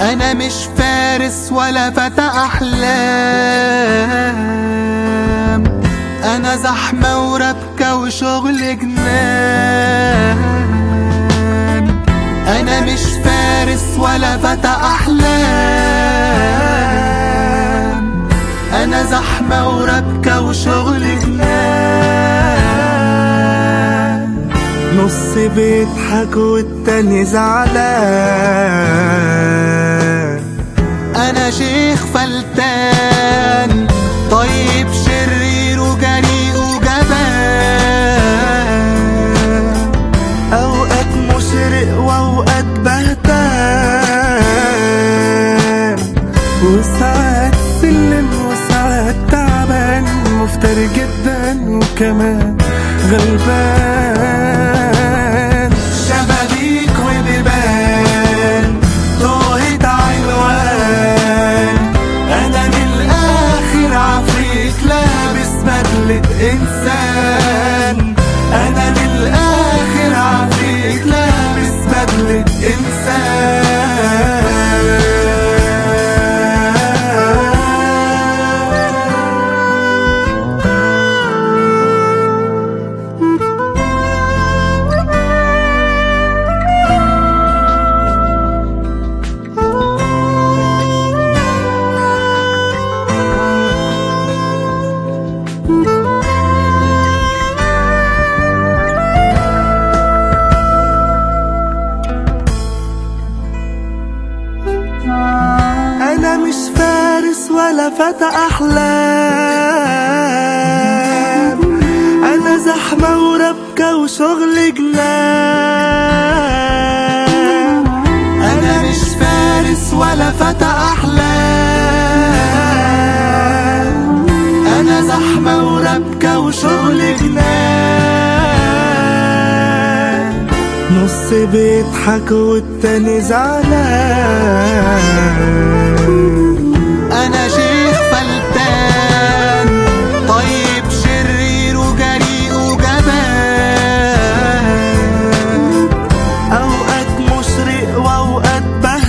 انا مش فارس ولا فتى احلام انا زحمة وربكة وشغل جنان انا مش فارس ولا فتى احلام انا زحمة وربكة وشغل جنان نص بيضحك والتاني زعلان انا شيخ فلتان طيب شرير وجريء وجبان اوقات مشرق واوقات بهتان وساعات سلم وساعات تعبان مفتري جدا وكمان غلبان شبابيك وبيبان توهت عنوان انا من الاخر عفريت لابس بدلة انسان انا من الاخر عفريت لابس بدلة انسان انا مش فارس ولا فتى احلام انا زحمة وربكة وشغل جنان انا مش فارس ولا فتى احلام انا زحمة وربكة وشغل جنان نص بيضحك والتاني زعلان انا شيخ فلتان طيب شرير وجريء وجبان اوقات مشرق واوقات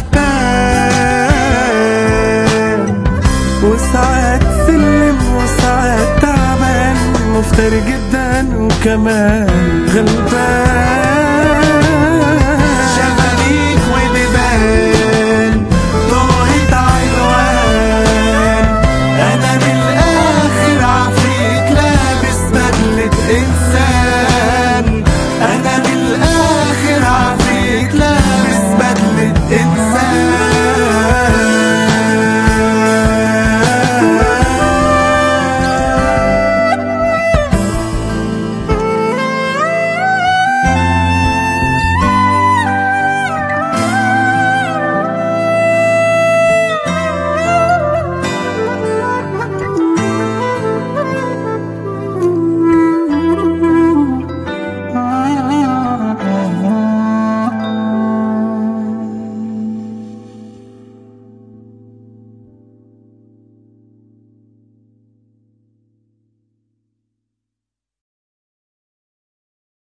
بهتان وساعات سلم وساعات تعبان مفتري جدا وكمان غلبان